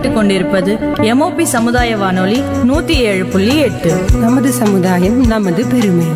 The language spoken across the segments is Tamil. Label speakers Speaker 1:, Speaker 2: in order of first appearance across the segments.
Speaker 1: கேட்டுக்கொண்டிருப்பது எம்ஓபி சமுதாய வானொலி நூத்தி ஏழு புள்ளி எட்டு
Speaker 2: நமது சமுதாயம் நமது பெருமை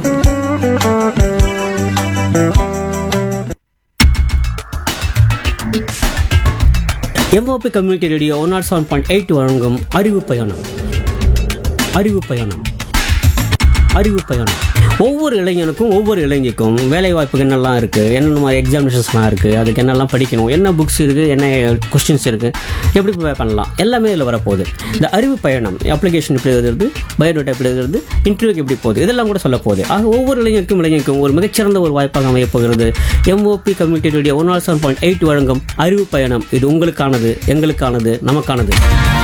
Speaker 3: MOP community radio one nought seven point eight வழங்கும் அறிவு பயணம் அறிவு பயணம் அறிவு பயணம் ஒவ்வொரு இளைஞனுக்கும் ஒவ்வொரு இளைஞருக்கும் வேலை வாய்ப்புக்கு என்னெல்லாம் இருக்குது என்னென்ன மாதிரி எக்ஸாமினேஷன்ஸ்லாம் இருக்குது அதுக்கு என்னெல்லாம் படிக்கணும் என்ன புக்ஸ் இருக்குது என்ன கொஸ்டின்ஸ் இருக்குது எப்படி ப்ரிப்பேர் பண்ணலாம் எல்லாமே இதில் வரப்போகுது இந்த அறிவு பயணம் அப்ளிகேஷன் எப்படி எழுதுறது பயோடேட்டா எப்படி எழுதுறது இன்டர்வியூக்கு எப்படி போகுது இதெல்லாம் கூட சொல்ல போகுது ஆக ஒவ்வொரு இளைஞருக்கும் இளைஞருக்கும் ஒரு மிகச்சிறந்த ஒரு வாய்ப்பாக அமையப் போகிறது MOP community radio one nought seven point eight வழங்கும் அறிவு பயணம் இது உங்களுக்கானது எங்களுக்கானது நமக்கானது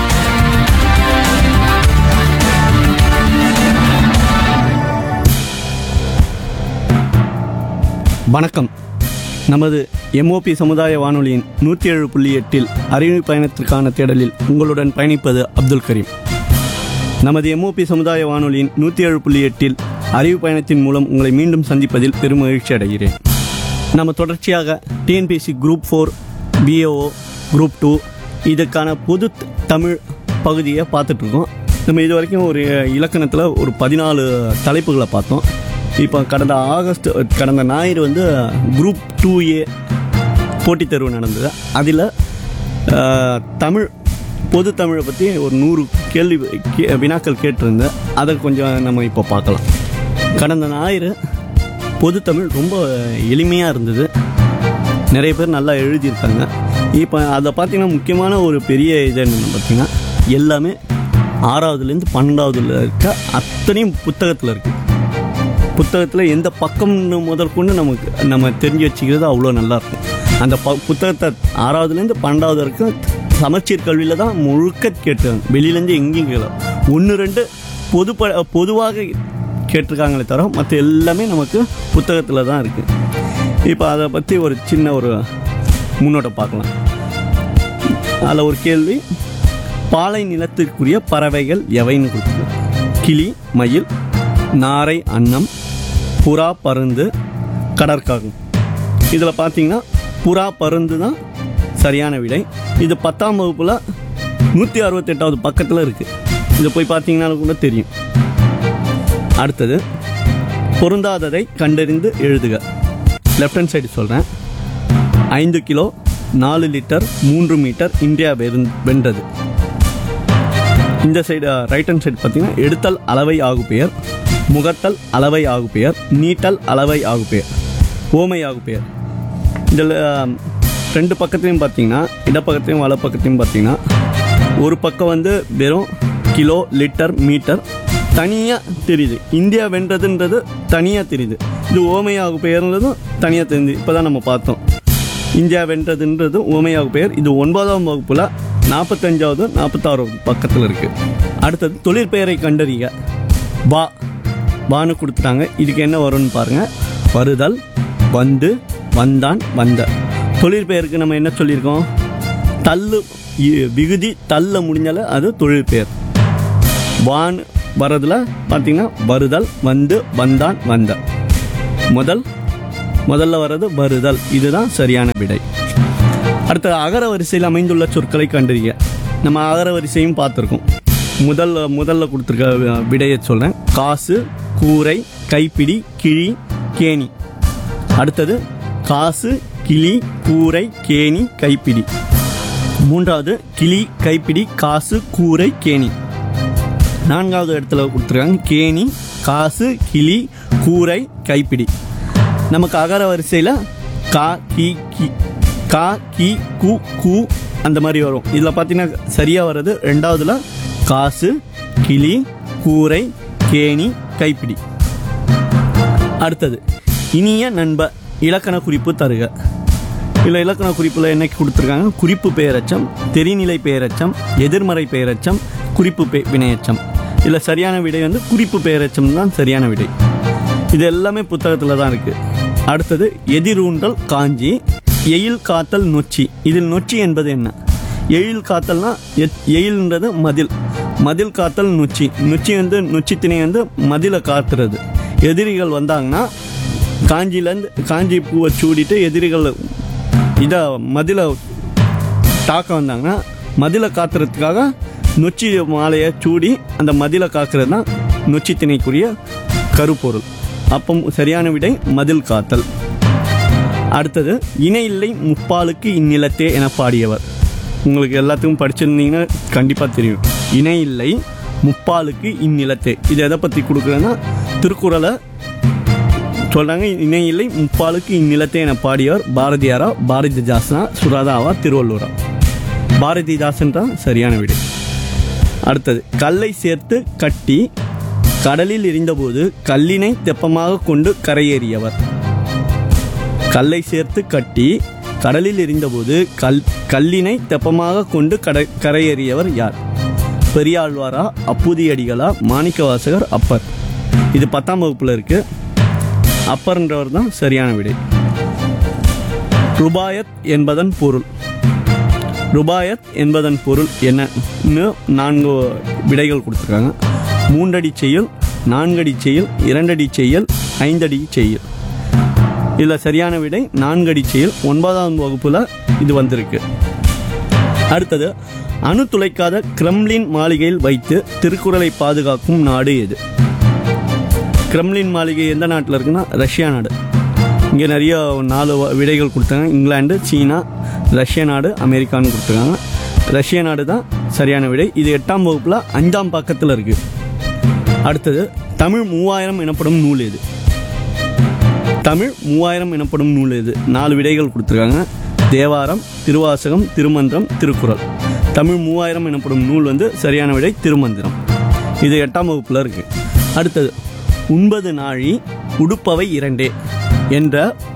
Speaker 4: வணக்கம் நமது எம்ஓபி சமுதாய வானொலியின் நூற்றி ஏழு புள்ளி எட்டில் அறிவு பயணத்திற்கான தேடலில் உங்களுடன் பயணிப்பது அப்துல் கரீம் நமது எம்ஓபி சமுதாய வானொலியின் நூற்றி ஏழு புள்ளி எட்டில் அறிவு பயணத்தின் மூலம் உங்களை மீண்டும் சந்திப்பதில் பெரும் மகிழ்ச்சி அடைகிறேன் நம்ம தொடர்ச்சியாக TNPSC group four PAO group two இதுக்கான பொது த- தமிழ் பகுதியை பார்த்துட்ருக்கோம் நம்ம இது வரைக்கும் ஒரு இலக்கணத்தில் ஒரு பதினாலு தலைப்புகளை பார்த்தோம் இப்போ கடந்த ஆகஸ்ட் கடந்த ஞாயிறு வந்து குரூப் டூ ஏ போட்டித் தேர்வு நடந்தது அதில் தமிழ் பொது தமிழை பற்றி ஒரு நூறு கேள்வி கே- வினாக்கள் கேட்டிருந்தேன் அதை கொஞ்சம் நம்ம இப்போ பார்க்கலாம் கடந்த ஞாயிறு பொது தமிழ் ரொம்ப எளிமையாக இருந்தது நிறைய பேர் நல்லா எழுதியிருக்காங்க இப்போ அதை பார்த்தீங்கன்னா முக்கியமான ஒரு பெரிய இது என்னென்னு பார்த்தீங்கன்னா எல்லாமே ஆறாவதுலேருந்து பன்னெண்டாவதுல இருக்க அத்தனையும் புத்தகத்தில் இருக்குது புத்தகத்தில் எந்த பக்கம்னு முதல் கொண்டு நமக்கு நம்ம தெரிஞ்சு வச்சுக்கிறது அவ்வளோ நல்லா இருக்கும் அந்த ப புத்தகத்தை ஆறாவதுலேருந்து பன்னெண்டாவது வரைக்கும் சமச்சீர் கல்வியில் தான் முழுக்க கேட்டாங்க வெளியிலேருந்து எங்கேயும் கேட்கல ஒன்று ரெண்டு பொது ப பொதுவாக கேட்டிருக்காங்களே தவிர மற்ற எல்லாமே நமக்கு புத்தகத்தில் தான் இருக்குது இப்போ அதை பற்றி ஒரு சின்ன ஒரு முன்னோட்டம் பார்க்கலாம் அதில் ஒரு கேள்வி பாலை நிலத்திற்குரிய பறவைகள் எவைன்னு கொடுத்துருக்கு கிளி மயில் நாரை அன்னம் புறா பருந்து கடற்காகம் இதில் பார்த்தீங்கன்னா புறா பருந்து தான் சரியான விடை இது பத்தாம் வகுப்பில் நூற்றி அறுபத்தெட்டாவது பக்கத்தில் இருக்குது இதை போய் பார்த்தீங்கன்னா கூட தெரியும் அடுத்தது பொருந்தாததை கண்டறிந்து எழுதுக லெஃப்ட் ஹேண்ட் சைடு சொல்கிறேன் ஐந்து கிலோ நாலு லிட்டர் மூன்று மீட்டர் இந்தியா வெறும் வென்றது இந்த சைடு ரைட் ஹேண்ட் சைடு பார்த்தீங்கன்னா எடுத்தல் அளவை ஆகு பெயர் முகத்தல் அளவை ஆகு பெயர் நீட்டல் அளவை ஆகு பெயர் ஓமை ஆகு பெயர் இதில் ரெண்டு பக்கத்துலையும் பார்த்தீங்கன்னா இடப்பக்கத்தையும் வலப்பக்கத்தையும் பார்த்தீங்கன்னா ஒரு பக்கம் வந்து வெறும் கிலோ லிட்டர் மீட்டர் தனியாக தெரியுது இந்தியா வென்றதுன்றது தனியாக தெரியுது இது ஓமையாகு பெயர்ன்றதும் தனியாக தெரியுது இப்போ தான் நம்ம பார்த்தோம் இந்தியா வென்றதுன்றது ஓமையாகு பெயர் இது ஒன்பதாம் வகுப்பில் நாற்பத்தஞ்சாவது நாற்பத்தாறாவது பக்கத்தில் இருக்குது அடுத்தது தொழிற்பெயரை கண்டறிய வா வான்னு கொடுத்துட்டாங்க இதுக்கு என்ன வரும்னு பாருங்கள் வருதல் வந்து வந்தான் வந்த தொழிற்பெயருக்கு நம்ம என்ன சொல்லியிருக்கோம் தள்ளு இ- விகுதி தள்ள முடிஞ்சால அது தொழிற்பெயர் வான் வரதுல பார்த்தீங்கன்னா வருதல் வந்து வந்தான் வந்த முதல் முதல்ல வர்றது வருதல் இதுதான் சரியான விடை அடுத்த அகர வரிசையில் அமைந்துள்ள சொற்களை கண்டறிய நம்ம அகர வரிசையும் பார்த்துருக்கோம் முதல்ல முதல்ல கொடுத்துருக்க வி- விடையை சொல்கிறேன் காசு கூரை கைப்பிடி கிழி கேணி அடுத்தது காசு கிளி கூரை கேணி கைப்பிடி மூன்றாவது கிளி கைப்பிடி காசு கூரை கேணி நான்காவது இடத்துல கொடுத்துருக்காங்க கேணி காசு கிளி கூரை கைப்பிடி நமக்கு அகர வரிசையில் கா கி கி கா கி கு கு அந்த மாதிரி வரும் இதில் பார்த்தீங்கன்னா சரியாக வர்றது ரெண்டாவதுல காசு கிளி கூரை கேணி கைப்பிடி அடுத்தது இனிய நண்ப இலக்கண குறிப்பு தருக இதில் இலக்கண குறிப்பில் என்ன கொடுத்துருக்காங்க குறிப்பு பெயரச்சம் தெரிநிலை பெயரச்சம் எதிர்மறை பெயரச்சம் குறிப்பு பெ வினையச்சம் இதில் சரியான விடை வந்து குறிப்பு பெயரச்சம் தான் சரியான விடை இது எல்லாமே புத்தகத்தில் தான் இருக்குது அடுத்தது எதிரூன்றல் காஞ்சி எயில் காத்தல் நொச்சி இதில் நொச்சி என்பது என்ன எயில் காத்தல்னா எத்- எயில்ன்றது மதில் மதில் காத்தல் நொச்சி நொச்சி வந்து நொச்சி திணை வந்து மதிலை காத்துறது எதிரிகள் வந்தாங்கன்னா காஞ்சிலேருந்து காஞ்சி பூவை சூடிட்டு எதிரிகள் இதை மதிலை தாக்க வந்தாங்கன்னா மதிலை காத்துறதுக்காக நொச்சி மாலையை சூடி அந்த மதிலை காக்கிறது தான் நொச்சி திணைக்குரிய கருப்பொருள் அப்போ சரியான விடை மதில் காத்தல் அடுத்தது இணை இல்லை முப்பாலுக்கு இந்நிலத்தே என பாடியவர் உங்களுக்கு எல்லாத்துக்கும் படிச்சிருந்தீங்கன்னா கண்டிப்பாக தெரியும் இணை இல்லை முப்பாலுக்கு இந்நிலத்தே இது எதை பற்றி கொடுக்குறேன்னா திருக்குறளை சொல்கிறாங்க இணை இல்லை முப்பாலுக்கு இந்நிலத்தே என பாடியவர் பாரதியாரா பாரதிதாசனா சுராதாவா திருவள்ளுவரா பாரதிதாசன் தான் சரியான விடை அடுத்தது கல்லை சேர்த்து கட்டி கடலில் எரிந்தபோது கல்லினை தெப்பமாக கொண்டு கரையேறியவர் கல்லை சேர்த்து கட்டி கடலில் எரிந்தபோது கல் கல்லினை தெப்பமாக கொண்டு கடை கரையேறியவர் யார் பெரியாழ்வாரா அப்புதியடிகளா மாணிக்கவாசகர் அப்பர் இது பத்தாம் வகுப்புல இருக்கு அப்பர்ன்றவர் தான் சரியான விடை ருபாயத் என்பதன் பொருள் ருபாயத் என்பதன் பொருள் என்னன்னு நான்கு விடைகள் கொடுத்துருக்காங்க மூன்றடி செய்யுள் நான்கடி செய்யுள் இரண்டடி செய்யுள் ஐந்தடி செய்யுள் இதில் சரியான விடை நான்கடி செயல் ஒன்பதாம் வகுப்புல இது வந்திருக்கு அடுத்தது அணு துளைக்காத கிரெம்லின் மாளிகையில் வைத்து திருக்குறளை பாதுகாக்கும் நாடு எது கிரெம்லின் மாளிகை எந்த நாட்டில் இருக்குன்னா ரஷ்யா நாடு இங்கே நிறைய நாலு வ- விடைகள் கொடுத்தாங்க இங்கிலாந்து சீனா ரஷ்ய நாடு அமெரிக்கான்னு கொடுத்துருக்காங்க ரஷ்ய நாடு தான் சரியான விடை இது எட்டாம் வகுப்பில் அஞ்சாம் பக்கத்தில் இருக்குது அடுத்தது தமிழ் மூவாயிரம் எனப்படும் நூல் எது தமிழ் மூவாயிரம் எனப்படும் நூல் இது நாலு விடைகள் கொடுத்துருக்காங்க தேவாரம் திருவாசகம் திருமந்திரம் திருக்குறள் தமிழ் மூவாயிரம் எனப்படும் நூல் வந்து சரியான விடை திருமந்திரம் இது எட்டாம் வகுப்பில் இருக்கு அடுத்தது உண்பது நாழி உடுப்பவை இரண்டே என்ற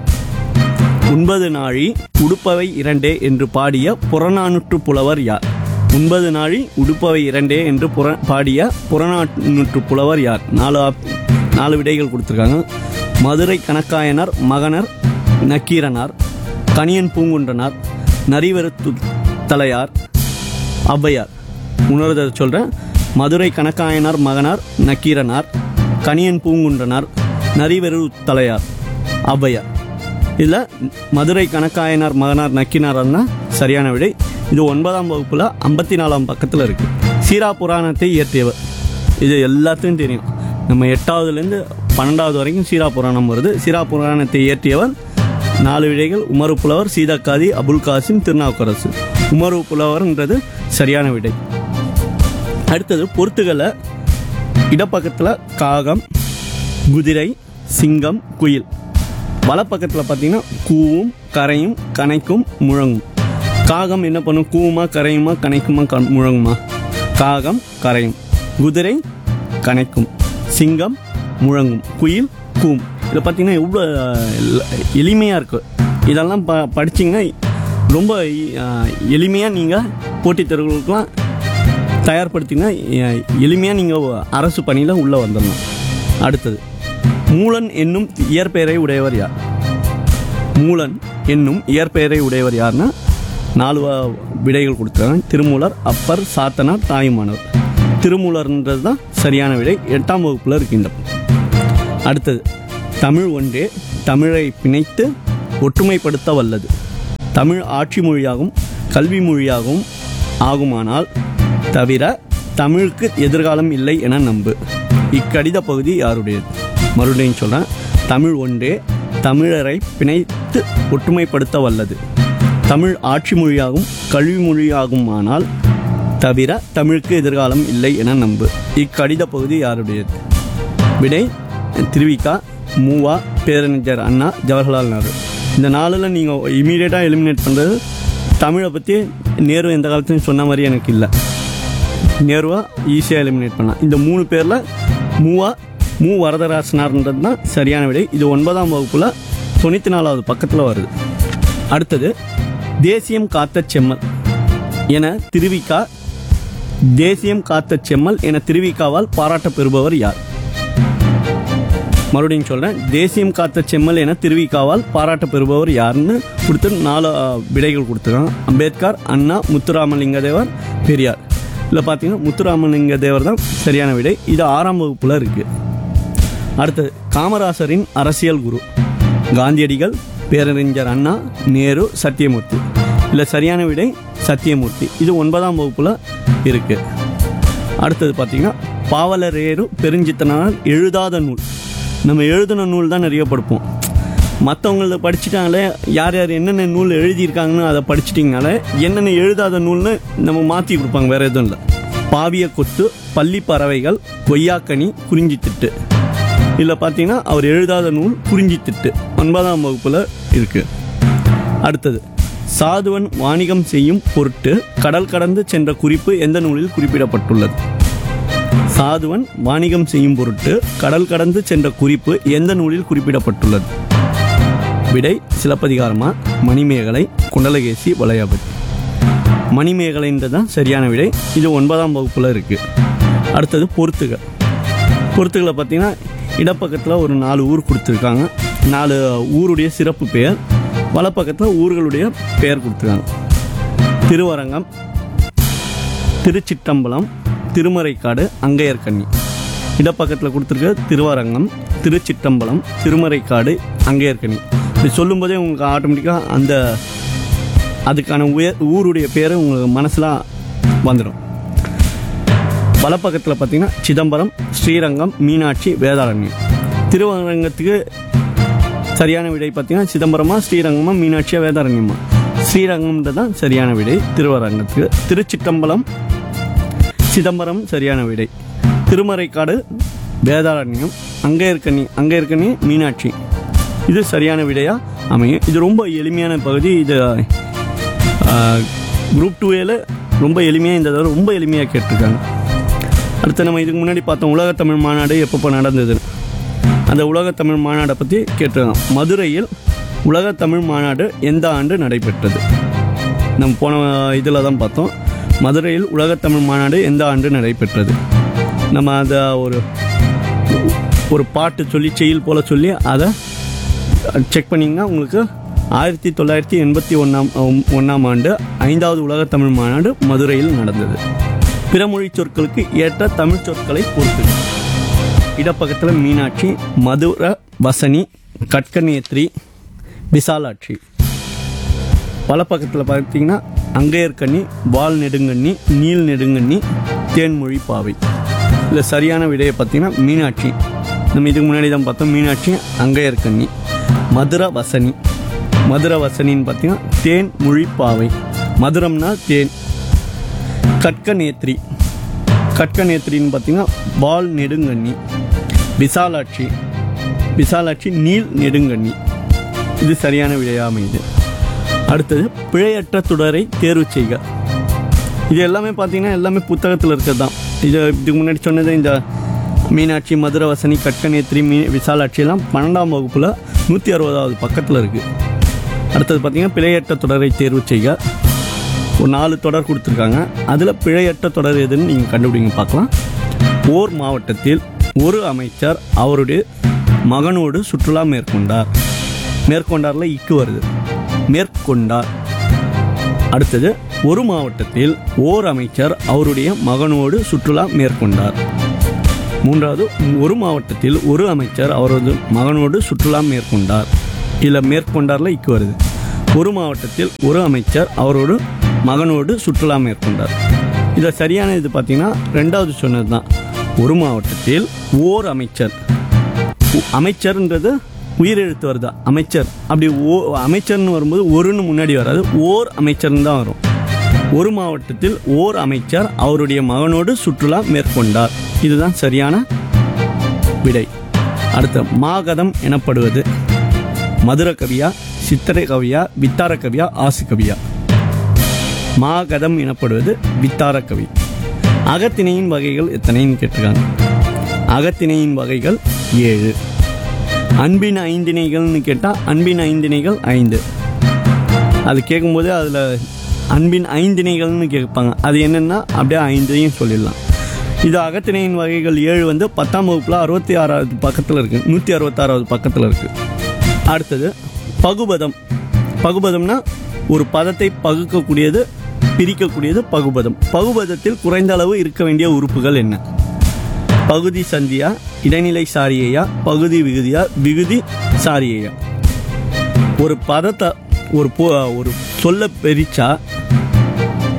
Speaker 4: உண்பது நாழி உடுப்பவை இரண்டே என்று பாடிய புறநானூற்று புலவர் யார் உண்பது நாழி உடுப்பவை இரண்டே என்று புற பாடிய புறநானூற்று புலவர் யார் நாலு ஆப்- நாலு விடைகள் கொடுத்துருக்காங்க மதுரை கணக்காயனார் மகனர் நக்கீரனார் கணியன் பூங்குன்றனார் நரிவருத்து தலையார் ஔவையார் உணர்தல் சொல்கிறேன் மதுரை கணக்காயனார் மகனார் நக்கீரனார் கணியன் பூங்குன்றனார் நரிவெரு தலையார் ஔவையார் இதில் மதுரை கணக்காயனார் மகனார் நக்கினார்னா சரியான விடை இது ஒன்பதாம் வகுப்பில் ஐம்பத்தி நாலாம் பக்கத்தில் இருக்குது சீரா புராணத்தை இயற்றியவர் இது எல்லாத்தையும் தெரியும் நம்ம எட்டாவதுலேருந்து பன்னெண்டாவது வரைக்கும் சீரா புராணம் வருது சீரா புராணத்தை இயற்றியவர் நாலு விடைகள் உமரு புலவர் சீதாக்காதி அபுல் காசிம் திருநாவுக்கரசு உமரு புலவர்ன்றது சரியான விடை அடுத்தது பொறுத்துகளை இடப்பக்கத்தில் காகம் குதிரை சிங்கம் குயில் வலப்பக்கத்தில் பார்த்தீங்கன்னா கூவும் கரையும் கனைக்கும் முழங்கும் காகம் என்ன பண்ணும் கூவுமா கரையுமா கனைக்குமா க- முழங்குமா காகம் கரையும் குதிரை கனைக்கும் சிங்கம் முழங்கும் குயில் கூவும் இதில் பார்த்தீங்கன்னா எவ்வளோ எளிமையாக இருக்குது இதெல்லாம் ப படிச்சிங்கன்னா ரொம்ப எளிமையாக நீங்கள் போட்டித் தேர்வுகளுக்கெல்லாம் தயார்படுத்தினா எளிமையாக நீங்கள் அரசு பணியில் உள்ளே வந்துடலாம் அடுத்தது மூலன் என்னும் இயற்பெயரை உடையவர் யார் மூலன் என்னும் இயற்பெயரை உடையவர் யார்னா நாலு வ- விடைகள் கொடுத்துருக்காங்க திருமூலர் அப்பர் சாத்தனார் தாயுமானவர் திருமூலர்ன்றது தான் சரியான விடை எட்டாம் வகுப்பில் இருக்கின்ற அடுத்தது தமிழ் ஒன்றே தமிழை பிணைத்து ஒற்றுமைப்படுத்த வல்லது தமிழ் ஆட்சி மொழியாகவும் கல்வி மொழியாகவும் ஆகுமானால் தவிர தமிழுக்கு எதிர்காலம் இல்லை என நம்பு இக்கடித பகுதி யாருடையது மறுபடியும் சொல்கிறேன் தமிழ் ஒன்றே தமிழரை பிணைத்து ஒற்றுமைப்படுத்த வல்லது தமிழ் ஆட்சி மொழியாகவும் கல்வி மொழியாகுமானால் தவிர தமிழுக்கு எதிர்காலம் இல்லை என நம்பு இக்கடித பகுதி யாருடையது விடை திருவிக்கா மூவா பேரறிஞர் அண்ணா ஜவஹர்லால் நேரு இந்த நாளில் நீங்கள் இமீடியட்டாக எலிமினேட் பண்ணுறது தமிழை பற்றி நேரு எந்த காலத்துலையும் சொன்ன மாதிரி எனக்கு இல்லை நேருவா ஈஸியாக எலிமினேட் பண்ணலாம் இந்த மூணு பேரில் மூவா மூ வரதராசனார்ன்றது தான் சரியான விடை இது ஒன்பதாம் வகுப்பில் தொண்ணூற்றி நாலாவது பக்கத்தில் வருது அடுத்தது தேசியம் காத்த செம்மல் என திருவிக்கா தேசியம் காத்த செம்மல் என திருவிக்காவால் பாராட்ட பெறுபவர் யார் மறுபடியும் சொல்கிறேன் தேசியம் காத்த செம்மல் என திருவிக்காவால் பாராட்ட பெறுபவர் யாருன்னு கொடுத்து நாலு ஆ, விடைகள் கொடுத்துருக்காங்க அம்பேத்கர் அண்ணா முத்துராமலிங்க தேவர் பெரியார் இதில் பார்த்தீங்கன்னா முத்துராமலிங்க தேவர் தான் சரியான விடை இது ஆறாம் வகுப்பில் இருக்குது அடுத்தது காமராசரின் அரசியல் குரு காந்தியடிகள் பேரறிஞர் அண்ணா நேரு சத்தியமூர்த்தி இதில் சரியான விடை சத்தியமூர்த்தி இது ஒன்பதாம் வகுப்பில் இருக்குது அடுத்தது பார்த்தீங்கன்னா பாவலரேறு பெருஞ்சித்தனால் எழுதாத நூல் நம்ம எழுதின நூல் தான் நிறைய படிப்போம் மற்றவங்கள படிச்சுட்டாங்களே யார் யார் என்னென்ன நூல் எழுதியிருக்காங்கன்னு அதை படிச்சிட்டிங்கனாலே என்னென்ன எழுதாத நூல்னு நம்ம மாற்றி கொடுப்பாங்க வேறு எதுவும் இல்லை பாவிய கொத்து பள்ளி பறவைகள் கொய்யாக்கனி குறிஞ்சி திட்டு இதில் பார்த்தீங்கன்னா அவர் எழுதாத நூல் குறிஞ்சி திட்டு ஒன்பதாம் வகுப்பில் இருக்குது அடுத்தது சாதுவன் வாணிகம் செய்யும் பொருட்டு கடல் கடந்து சென்ற குறிப்பு எந்த நூலில் குறிப்பிடப்பட்டுள்ளது சாதுவன் வாணிகம் செய்யும் பொருட்டு கடல் கடந்து சென்ற குறிப்பு எந்த நூலில் குறிப்பிடப்பட்டுள்ளது விடை சிலப்பதிகாரமா மணிமேகலை குண்டலகேசி வளையாபதி மணிமேகலைன்றது தான் சரியான விடை இது ஒன்பதாம் வகுப்பில் இருக்குது அடுத்தது பொறுத்துகள் பொறுத்துகளை பார்த்தீங்கன்னா இடப்பக்கத்தில் ஒரு நாலு ஊர் கொடுத்துருக்காங்க நாலு ஊருடைய சிறப்பு பெயர் வலப்பக்கத்தில் ஊர்களுடைய பெயர் கொடுத்துருக்காங்க திருவரங்கம் திருச்சிட்டம்பலம் திருமறைக்காடு அங்கையர்கண்ணி இடப்பக்கத்தில் கொடுத்துருக்க திருவரங்கம் திருச்சிட்டம்பலம் திருமறைக்காடு அங்கையர்கண்ணி இது சொல்லும்போதே உங்களுக்கு ஆட்டோமேட்டிக்காக அந்த அதுக்கான உயர் ஊருடைய பேர் உங்களுக்கு மனசில் வந்துடும் வலப்பக்கத்தில் பார்த்தீங்கன்னா சிதம்பரம் ஸ்ரீரங்கம் மீனாட்சி வேதாரண்யம் திருவரங்கத்துக்கு சரியான விடை பார்த்தீங்கன்னா சிதம்பரமா ஸ்ரீரங்கமா மீனாட்சியா வேதாரண்யமா ஸ்ரீரங்கம்ன்றது தான் சரியான விடை திருவரங்கத்துக்கு திருச்சிட்டம்பலம் சிதம்பரம் சரியான விடை திருமறைக்காடு வேதாரண்யம் அங்கையர்கண்ணி அங்கையர்கண்ணி மீனாட்சி இது சரியான விடையா அமையும் இது ரொம்ப எளிமையான பகுதி இது குரூப் டூவில் ரொம்ப எளிமையாக இந்த தடவை ரொம்ப எளிமையாக கேட்டிருக்காங்க அடுத்து நம்ம இதுக்கு முன்னாடி பார்த்தோம் உலக தமிழ் மாநாடு எப்பப்போ நடந்தது அந்த உலக தமிழ் மாநாடை பற்றி கேட்டிருக்காங்க மதுரையில் உலக தமிழ் மாநாடு எந்த ஆண்டு நடைபெற்றது நம்ம போன இதில் தான் பார்த்தோம் மதுரையில் உலக தமிழ் மாநாடு எந்த ஆண்டு நடைபெற்றது நம்ம அதை ஒரு ஒரு பாட்டு சொல்லி செயல் போல சொல்லி அதை செக் பண்ணிங்கன்னா உங்களுக்கு ஆயிரத்தி தொள்ளாயிரத்தி எண்பத்தி ஒன்றாம் ஒன்றாம் ஆண்டு ஐந்தாவது உலக தமிழ் மாநாடு மதுரையில் நடந்தது பிறமொழி சொற்களுக்கு ஏற்ற தமிழ் சொற்களை பொறுத்து இடப்பக்கத்தில் மீனாட்சி மதுர வசனி கட்கநேத்ரி விசாலாட்சி வலப்பக்கத்தில் பார்த்தீங்கன்னா அங்கையர்கண்ணி வால் நெடுங்கண்ணி நீல் நெடுங்கண்ணி தேன்மொழி பாவை இதில் சரியான விடையை பார்த்தீங்கன்னா மீனாட்சி நம்ம இதுக்கு முன்னாடி தான் பார்த்தோம் மீனாட்சி அங்கையர்கண்ணி மதுர வசனி மதுர வசனின்னு பார்த்தீங்கன்னா தேன் மொழி பாவை மதுரம்னா தேன் கட்க நேத்ரி கட்க நேத்ரின்னு பார்த்தீங்கன்னா பால் நெடுங்கண்ணி விசாலாட்சி விசாலாட்சி நீல் நெடுங்கண்ணி இது சரியான விடையாக அமையுது அடுத்தது பிழையற்ற தொடரை தேர்வு செய்க இது எல்லாமே பார்த்தீங்கன்னா எல்லாமே புத்தகத்தில் இருக்கிறது தான் இது இதுக்கு முன்னாடி சொன்னது இந்த மீனாட்சி மதுரவசனி கட்கநேத்ரி மீ விசாலாட்சி எல்லாம் பன்னெண்டாம் வகுப்பில் நூற்றி அறுபதாவது பக்கத்தில் இருக்குது அடுத்தது பார்த்தீங்கன்னா பிழையற்ற தொடரை தேர்வு செய்க ஒரு நாலு தொடர் கொடுத்துருக்காங்க அதில் பிழையற்ற தொடர் எதுன்னு நீங்கள் கண்டுபிடிங்க பார்க்கலாம் ஓர் மாவட்டத்தில் ஒரு அமைச்சர் அவருடைய மகனோடு சுற்றுலா மேற்கொண்டார் மேற்கொண்டார்ல இக்கு வருது மேற்கொண்டார் அடுத்தது ஒரு மாவட்டத்தில் ஓர் அமைச்சர் அவருடைய மகனோடு சுற்றுலா மேற்கொண்டார் மூன்றாவது ஒரு மாவட்டத்தில் ஒரு அமைச்சர் அவரது மகனோடு சுற்றுலா மேற்கொண்டார் இதில் மேற்கொண்டார்ல இக்கு வருது ஒரு மாவட்டத்தில் ஒரு அமைச்சர் அவரோடு மகனோடு சுற்றுலா மேற்கொண்டார் இதில் சரியான இது பார்த்தீங்கன்னா ரெண்டாவது சொன்னது தான் ஒரு மாவட்டத்தில் ஓர் அமைச்சர் உ- அமைச்சர்ன்றது உயிரெழுத்து வருதா அமைச்சர் அப்படி ஓ அமைச்சர்னு வரும்போது ஒருன்னு முன்னாடி வராது ஓர் அமைச்சர்னு தான் வரும் ஒரு மாவட்டத்தில் ஓர் அமைச்சர் அவருடைய மகனோடு சுற்றுலா மேற்கொண்டார் இதுதான் சரியான விடை அடுத்த மாகதம் எனப்படுவது மதுர கவியா சித்திரை கவியா வித்தார கவியா ஆசு கவியா மாகதம் எனப்படுவது வித்தார கவி அகத்திணையின் வகைகள் எத்தனைன்னு கேட்டிருக்காங்க அகத்திணையின் வகைகள் ஏழு அன்பின் ஐந்திணைகள்னு கேட்டால் அன்பின் ஐந்திணைகள் ஐந்து அது கேட்கும்போது அதில் அன்பின் ஐந்திணைகள்னு கேட்பாங்க அது என்னென்னா அப்படியே ஐந்தையும் சொல்லிடலாம் இது அகத்திணையின் வகைகள் ஏழு வந்து பத்தாம் வகுப்பில் அறுபத்தி ஆறாவது பக்கத்தில் இருக்குது நூற்றி அறுபத்தாறாவது பக்கத்தில் இருக்குது அடுத்தது பகுபதம் பகுபதம்னா ஒரு பதத்தை பகுக்கக்கூடியது பிரிக்கக்கூடியது பகுபதம் பகுபதத்தில் குறைந்த அளவு இருக்க வேண்டிய உறுப்புகள் என்ன பகுதி சந்தியா இடைநிலை சாரியையா பகுதி விகுதியா விகுதி சாரியையா ஒரு பதத்தை ஒரு பொ- ஒரு சொல்ல பிரிச்சா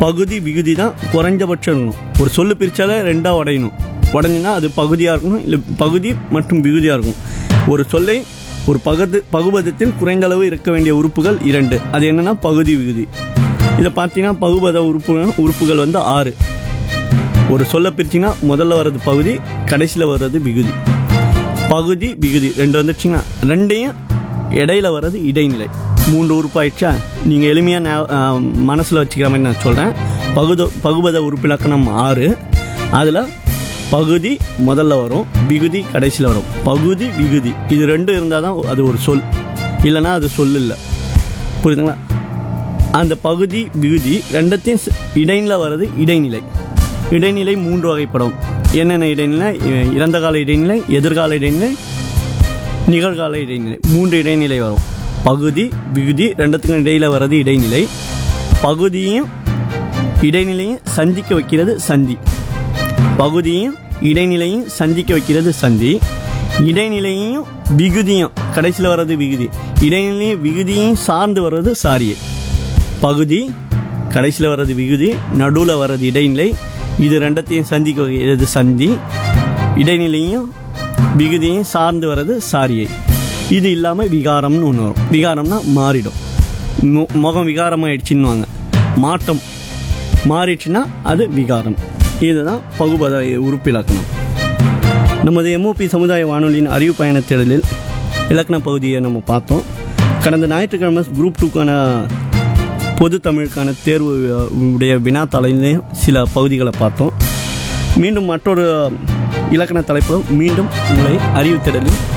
Speaker 4: பகுதி விகுதி தான் குறைஞ்சபட்சம் இருக்கணும் ஒரு சொல்லு பிரித்தாலே ரெண்டாக உடையணும் உடஞ்சினா அது பகுதியாக இருக்கணும் இல்லை பகுதி மற்றும் விகுதியாக இருக்கும் ஒரு சொல்லை ஒரு பகுது பகுபதத்தில் குறைந்த அளவு இருக்க வேண்டிய உறுப்புகள் இரண்டு அது என்னன்னா பகுதி விகுதி இதை பார்த்தீங்கன்னா பகுபத உறுப்புகள் உறுப்புகள் வந்து ஆறு ஒரு சொல்ல பிரிச்சிங்கன்னா முதல்ல வர்றது பகுதி கடைசியில் வர்றது விகுதி பகுதி விகுதி ரெண்டு வந்துச்சுன்னா ரெண்டையும் இடையில வர்றது இடைநிலை மூன்று உறுப்பு ஆயிடுச்சா நீங்கள் எளிமையாக மனசில் வச்சுக்கிற மாதிரி நான் சொல்கிறேன் பகுத பகுபத உறுப்பிலக்கணம் ஆறு அதில் பகுதி முதல்ல வரும் விகுதி கடைசியில் வரும் பகுதி விகுதி இது ரெண்டும் இருந்தால் தான் அது ஒரு சொல் இல்லைன்னா அது சொல் இல்லை புரியுதுங்களா அந்த பகுதி விகுதி ரெண்டத்தையும் ச- இடைநிலை வர்றது இடைநிலை இடைநிலை மூன்று வகைப்படும் என்னென்ன இடைநிலை இ- இறந்த கால இடைநிலை எதிர்கால இடைநிலை நிகழ்கால இடைநிலை மூன்று இடைநிலை வரும் பகுதி விகுதி ரெண்டுத்துக்கும் இடையில வர்றது இடைநிலை பகுதியும் இடைநிலையும் சந்திக்க வைக்கிறது சந்தி பகுதியும் இடைநிலையும் சந்திக்க வைக்கிறது சந்தி இடைநிலையும் விகுதியும் கடைசியில் வர்றது விகுதி இடைநிலையும் விகுதியும் சார்ந்து வர்றது சாரியை பகுதி கடைசியில் வர்றது விகுதி நடுவில் வர்றது இடைநிலை இது ரெண்டத்தையும் சந்திக்க வைக்கிறது சந்தி இடைநிலையும் விகுதியும் சார்ந்து வர்றது சாரியை இது இல்லாமல் விகாரம்னு ஒன்று வரும் விகாரம்னா மாறிடும் மு- முகம் விகாரமாயிடுச்சுன்னுவாங்க மாற்றம் மாறிடுச்சுன்னா அது விகாரம் இதுதான் பகுபத உறுப்பிலக்கணம் நமது எம்ஓபி சமுதாய வானொலியின் அறிவு பயணத் தேடலில் இலக்கண பகுதியை நம்ம பார்த்தோம் கடந்த ஞாயிற்றுக்கிழமை குரூப் டூக்கான பொது தமிழுக்கான தேர்வு அஹ், உடைய வினாத்தாளையிலையும் சில பகுதிகளை பார்த்தோம் மீண்டும் மற்றொரு இலக்கண தலைப்பு மீண்டும் உங்களை அறிவு தேடலில்